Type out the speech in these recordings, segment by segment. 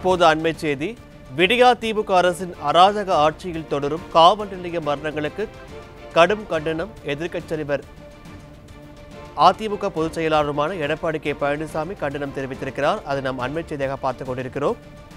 இப்போது அண்மை செய்தி விடியா திமுக அரசின் அராஜக ஆட்சியில் தொடரும் காவல் நிலைய மரணங்களுக்கு கடும் கண்டனம் எதிர்க்கட்சி தலைவர் அதிமுக பொதுச் செயலாளருமான எடப்பாடி கே பழனிசாமி கண்டனம் தெரிவித்திருக்கிறார் அதை நாம் அண்மை செய்தியாக பார்த்துக் கொண்டிருக்கிறோம்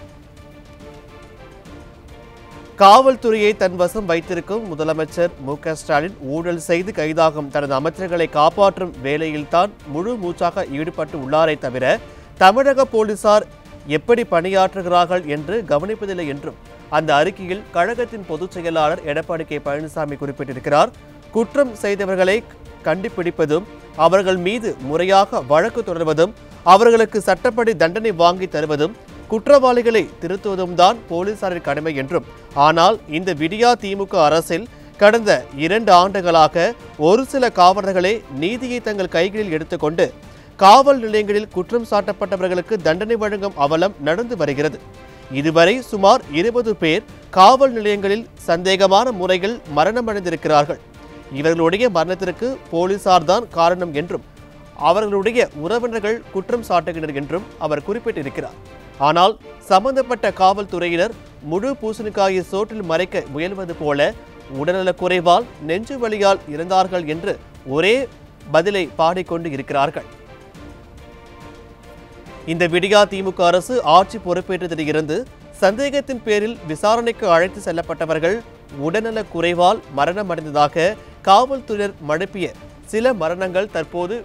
காவல்துறையை தன் வசம் வைத்திருக்கும் முதலமைச்சர் மு க ஸ்டாலின் ஊழல் செய்து கைதாகும் தனது அமைச்சர்களை காப்பாற்றும் வேலையில்தான் முழு மூச்சாக ஈடுபட்டு உள்ளாரே தவிர தமிழக போலீசார் எப்படி பணியாற்றுகிறார்கள் என்று கவனிப்பதில்லை என்றும் அந்த அறிக்கையில் கழகத்தின் பொதுச் செயலாளர் எடப்பாடி கே பழனிசாமி குறிப்பிட்டிருக்கிறார் குற்றம் செய்தவர்களை கண்டுபிடிப்பதும் அவர்கள் மீது முறையாக வழக்கு தொடர்வதும் அவர்களுக்கு சட்டப்படி தண்டனை வாங்கி தருவதும் குற்றவாளிகளை திருத்துவதும் தான் போலீசாரின் கடமை என்றும் ஆனால் இந்த விடியா திமுக அரசில் கடந்த இரண்டு ஆண்டுகளாக ஒரு சில காவலர்களே நீதியை தங்கள் கைகளில் எடுத்துக்கொண்டு காவல் நிலையங்களில் குற்றம் சாட்டப்பட்டவர்களுக்கு தண்டனை வழங்கும் அவலம் நடந்து வருகிறது இதுவரை சுமார் இருபது பேர் காவல் நிலையங்களில் சந்தேகமான முறையில் மரணமடைந்திருக்கிறார்கள் இவர்களுடைய மரணத்திற்கு போலீசார் தான் காரணம் என்றும் அவர்களுடைய உறவினர்கள் குற்றம் சாட்டுகின்றனர் என்றும் அவர் குறிப்பிட்டிருக்கிறார் ஆனால் சம்பந்தப்பட்ட காவல்துறையினர் முழு பூசணிக்காயை சோற்றில் மறைக்க முயல்வது போல உடல்நலக் குறைவால் நெஞ்சு வலியால் இறந்தார்கள் என்று ஒரே பதிலை பாடிக்கொண்டு இருக்கிறார்கள் இந்த விடியா திமுக அரசு ஆட்சி பொறுப்பேற்றதில் இருந்து சந்தேகத்தின் பேரில் விசாரணைக்கு அழைத்து செல்லப்பட்டவர்கள் உடல்நலக் குறைவால் மரணமடைந்ததாக காவல்துறையினர் மழுப்பிய சில மரணங்கள் தற்போது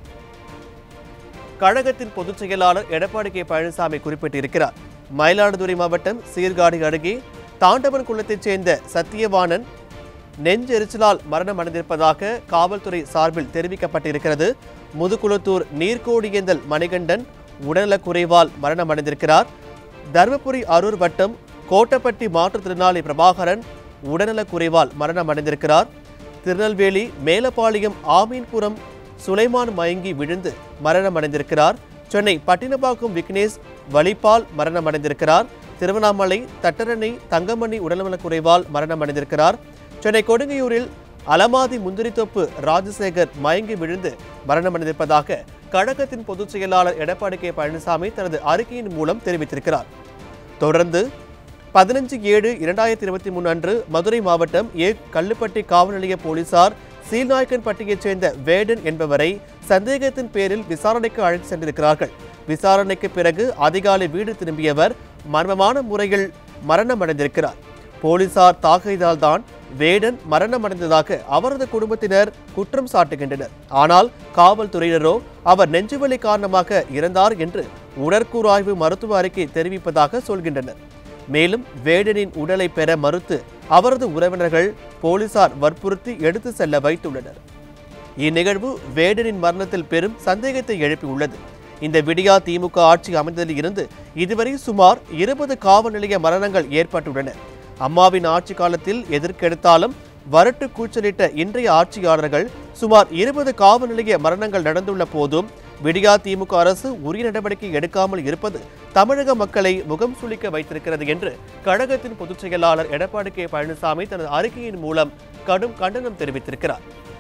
கழகத்தின் பொதுச் செயலாளர் எடப்பாடி கே பழனிசாமி குறிப்பிட்டிருக்கிறார் மயிலாடுதுறை மாவட்டம் சீர்காழி அருகே தாண்டவன் குளத்தைச் சேர்ந்த சத்தியவாணன் நெஞ்செரிச்சலால் மரணம் அடைந்திருப்பதாக காவல்துறை சார்பில் தெரிவிக்கப்பட்டிருக்கிறது முதுகுளத்தூர் நீர்க்கோடியந்தல் மணிகண்டன் உடல்நலக் குறைவால் மரணம் அடைந்திருக்கிறார் தருமபுரி அரூர் வட்டம் கோட்டப்பட்டி மாற்றுத்திறனாளி பிரபாகரன் உடல்நலக் குறைவால் மரணம் அடைந்திருக்கிறார் திருநெல்வேலி மேலப்பாளையம் ஆமீன்புரம் சுலைமான் மயங்கி விழுந்து மரணம் அடைந்திருக்கிறார் சென்னை பட்டினப்பாக்கம் விக்னேஷ் வலிப்பால் மரணம் அடைந்திருக்கிறார் திருவண்ணாமலை தட்டரணை தங்கமணி உடல்நலக் குறைவால் மரணம் அடைந்திருக்கிறார் சென்னை கொடுங்கையூரில் அலமாதி முந்திரித்தொப்பு ராஜசேகர் மயங்கி விழுந்து மரணமடைந்திருப்பதாக கழகத்தின் பொதுச் செயலாளர் எடப்பாடி கே பழனிசாமி தனது அறிக்கையின் மூலம் தெரிவித்திருக்கிறார் தொடர்ந்து பதினஞ்சு ஏழு இரண்டாயிரத்தி இருபத்தி மூணு அன்று மதுரை மாவட்டம் ஏ கல்லுப்பட்டி காவல் நிலைய போலீசார் சீல்நாயக்கன்பட்டியைச் சேர்ந்த வேடன் என்பவரை சந்தேகத்தின் பேரில் விசாரணைக்கு அழைத்து சென்றிருக்கிறார்கள் விசாரணைக்கு பிறகு அதிகாலை வீடு திரும்பியவர் மர்மமான முறையில் மரணமடைந்திருக்கிறார் போலீசார் தாக்கியதால் தான் வேடன் மரணமடைந்ததாக அவரது குடும்பத்தினர் குற்றம் சாட்டுகின்றனர் ஆனால் காவல்துறையினரோ அவர் நெஞ்சுவலி காரணமாக இறந்தார் என்று உடற்கூறாய்வு மருத்துவ அறிக்கை தெரிவிப்பதாக சொல்கின்றனர் மேலும் வேடனின் உடலை பெற மறுத்து அவரது உறவினர்கள் போலீசார் வற்புறுத்தி எடுத்து செல்ல வைத்துள்ளனர் இந்நிகழ்வு வேடனின் மரணத்தில் பெரும் சந்தேகத்தை எழுப்பியுள்ளது இந்த விடியா திமுக ஆட்சி அமைந்ததில் இருந்து இதுவரை சுமார் இருபது காவல் நிலைய மரணங்கள் ஏற்பட்டுள்ளன அம்மாவின் ஆட்சி காலத்தில் எதற்கெடுத்தாலும் வரட்டு கூச்சலிட்ட இன்றைய ஆட்சியாளர்கள் சுமார் இருபது காவல் நிலைய மரணங்கள் நடந்துள்ள போதும் விடியா திமுக அரசு உரிய நடவடிக்கை எடுக்காமல் இருப்பது தமிழக மக்களை முகம் சுளிக்க வைத்திருக்கிறது என்று கழகத்தின் பொதுச் செயலாளர் எடப்பாடி கே பழனிசாமி தனது அறிக்கையின் மூலம் கடும் கண்டனம் தெரிவித்திருக்கிறார்